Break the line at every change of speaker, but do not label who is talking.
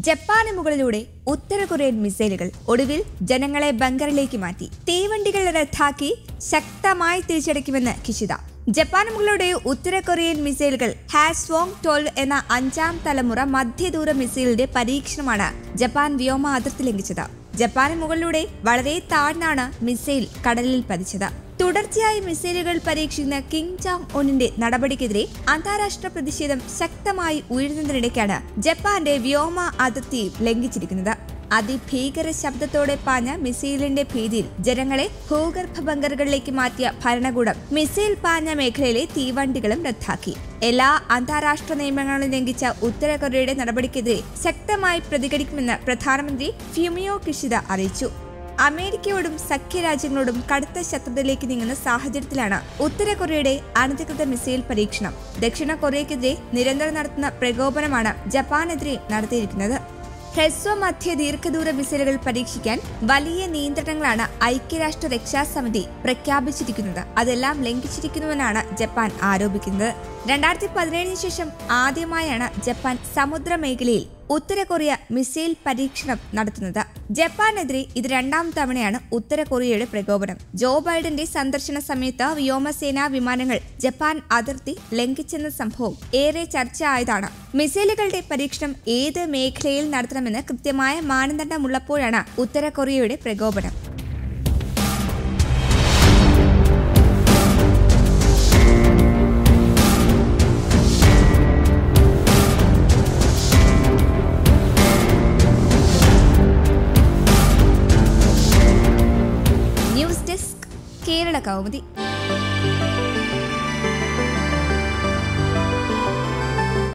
ജപ്പാന് മുകളിലൂടെ ഉത്തര കൊറിയൻ മിസൈലുകൾ ഒടുവിൽ ജനങ്ങളെ ബങ്കറിലേക്ക് മാറ്റി തീവണ്ടികൾ റദ്ദാക്കി ശക്തമായി തിരിച്ചടിക്കുമെന്ന് കിഷിത ജപ്പാന് മുകളിലൂടെ ഉത്തര കൊറിയൻ മിസൈലുകൾ ഹാസ്വോങ് ട്വൽവ് എന്ന അഞ്ചാം തലമുറ മധ്യദൂര മിസൈലിന്റെ പരീക്ഷണമാണ് ജപ്പാൻ വ്യോമ അതിർത്തി ലംഘിച്ചത് ജപ്പാന് മുകളിലൂടെ വളരെ താഴ്ന്നാണ് മിസൈൽ കടലിൽ പതിച്ചത് തുടർച്ചയായി മിസൈലുകൾ പരീക്ഷിക്കുന്ന കിങ് ജോങ് ഉന്നിന്റെ നടപടിക്കെതിരെ അന്താരാഷ്ട്ര പ്രതിഷേധം ശക്തമായി ഉയരുന്നതിനിടയ്ക്കാണ് ജപ്പാന്റെ വ്യോമ അതിർത്തി ലംഘിച്ചിരിക്കുന്നത് അതിഭീകര ശബ്ദത്തോടെ പാഞ്ഞ മിസൈലിന്റെ ഭീതിയിൽ ജനങ്ങളെ ഭൂഗർഭ ബങ്കറുകളിലേക്ക് മാറ്റിയ ഭരണകൂടം മിസൈൽ പാഞ്ഞ മേഖലയിലെ തീവണ്ടികളും റദ്ദാക്കി എല്ലാ അന്താരാഷ്ട്ര നിയമങ്ങളും ലംഘിച്ച ഉത്തര കൊറിയയുടെ നടപടിക്കെതിരെ ശക്തമായി പ്രതികരിക്കുമെന്ന് പ്രധാനമന്ത്രി ഫ്യൂമിയോ കിഷിത അറിയിച്ചു അമേരിക്കയോടും സഖ്യരാജ്യങ്ങളോടും കടുത്ത ശത്രുതയിലേക്ക് നീങ്ങുന്ന സാഹചര്യത്തിലാണ് ഉത്തര കൊറിയയുടെ അനധികൃത മിസൈൽ പരീക്ഷണം ദക്ഷിണ കൊറിയക്കെതിരെ നിരന്തരം നടത്തുന്ന പ്രകോപനമാണ് ജപ്പാനെതിരെ നടത്തിയിരിക്കുന്നത് ഹ്രസ്വ മധ്യ ദീർഘദൂര മിസൈലുകൾ പരീക്ഷിക്കാൻ വലിയ നിയന്ത്രണങ്ങളാണ് ഐക്യരാഷ്ട്ര രക്ഷാസമിതി പ്രഖ്യാപിച്ചിരിക്കുന്നത് അതെല്ലാം ലംഘിച്ചിരിക്കുന്നുവെന്നാണ് ജപ്പാൻ ആരോപിക്കുന്നത് രണ്ടായിരത്തി പതിനേഴിന് ശേഷം ആദ്യമായാണ് ജപ്പാൻ സമുദ്ര മേഖലയിൽ ഉത്തര കൊറിയ മിസൈൽ പരീക്ഷണം നടത്തുന്നത് ജപ്പാനെതിരെ ഇത് രണ്ടാം തവണയാണ് ഉത്തര കൊറിയയുടെ പ്രകോപനം ജോ ബൈഡന്റെ സന്ദർശന സമയത്ത് വ്യോമസേനാ വിമാനങ്ങൾ ജപ്പാൻ അതിർത്തി ലംഘിച്ചെന്ന സംഭവം ഏറെ ചർച്ചയായതാണ് മിസൈലുകളുടെ പരീക്ഷണം ഏത് മേഖലയിൽ നടത്തണമെന്ന് കൃത്യമായ മാനദണ്ഡമുള്ളപ്പോഴാണ് ഉത്തര കൊറിയയുടെ പ്രകോപനം ന്യൂസ് ഡെസ്ക് കേരള കൗമുദി